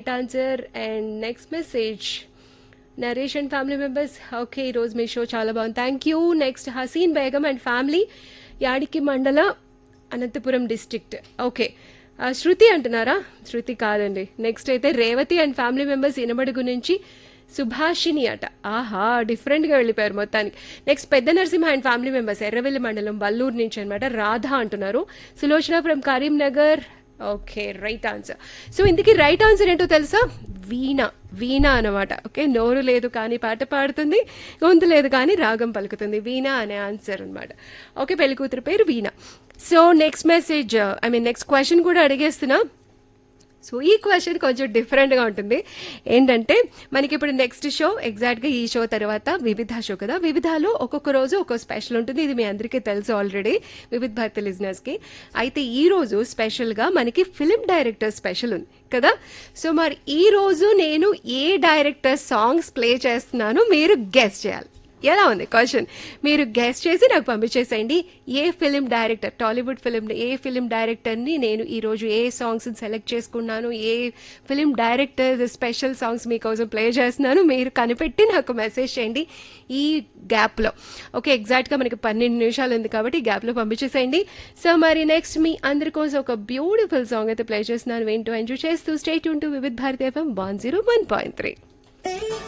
right answer and next message Naresh and family members okay ఈరోజు మీ show చాలా బాగుంది thank you next Haseen Begum and family Yadiki mandal Anantapuram district okay ఆ, శృతి అంటున్నారా శృతి కాదండి నెక్స్ట్ అయితే Revathi and family members Inamadugu నుంచి సుభాషిని అట ఆహా డిఫరెంట్గా వెళ్ళిపోయారు మొత్తానికి నెక్స్ట్ పెద్ద Narasimha and family members Erravelli మండలం బల్లూరు నుంచి అనమాట రాధా అంటున్నారు Sulochana from Karimnagar okay right answer so ఇందుకే రైట్ ఆన్సర్ ఏంటో తెలుసా వీణ వీణ అనమాట ఓకే నోరు లేదు కానీ పాట పాడుతుంది గొంతు లేదు కానీ రాగం పలుకుతుంది వీణ అనే ఆన్సర్ అనమాట ఓకే పెళ్లి కూతురు పేరు Veena so next message I mean next question కూడా అడిగేస్తున్నా సో ఈ క్వశ్చన్ కొంచెం డిఫరెంట్గా ఉంటుంది ఏంటంటే మనకి ఇప్పుడు నెక్స్ట్ షో ఎగ్జాక్ట్గా ఈ షో తర్వాత వివిధ షో కదా వివిధలో ఒక్కొక్క రోజు ఒక్కొక్క స్పెషల్ ఉంటుంది ఇది మీ అందరికీ తెలుసు ఆల్రెడీ వివిధ భారతి లిజినర్స్కి అయితే ఈ రోజు స్పెషల్గా మనకి ఫిలిం డైరెక్టర్ స్పెషల్ ఉంది కదా సో మరి ఈ రోజు నేను ఏ డైరెక్టర్ సాంగ్స్ ప్లే చేస్తున్నానో మీరు గెస్ట్ చేయాలి ఎలా ఉంది క్వశ్చన్ మీరు గెస్ట్ చేసి నాకు పంపించేసేయండి ఏ ఫిలిం డైరెక్టర్ టాలీవుడ్ ఫిలిం ఏ ఫిలిం డైరెక్టర్ని నేను ఈరోజు ఏ సాంగ్స్ సెలెక్ట్ చేసుకున్నాను ఏ ఫిలిం డైరెక్టర్ స్పెషల్ సాంగ్స్ మీకోసం ప్లే చేస్తున్నాను మీరు కనిపెట్టి నాకు మెసేజ్ చేయండి ఈ గ్యాప్లో ఓకే ఎగ్జాక్ట్గా మనకి పన్నెండు నిమిషాలు ఉంది కాబట్టి ఈ గ్యాప్లో పంపించేసేయండి సో మరి నెక్స్ట్ మీ అందరి కోసం ఒక బ్యూటిఫుల్ సాంగ్ అయితే ప్లే చేస్తున్నాను ఏంటో ఎంజాయ్ చేస్తూ స్టేట్ ఉంటూ Vividh Bharati FM one zero one point three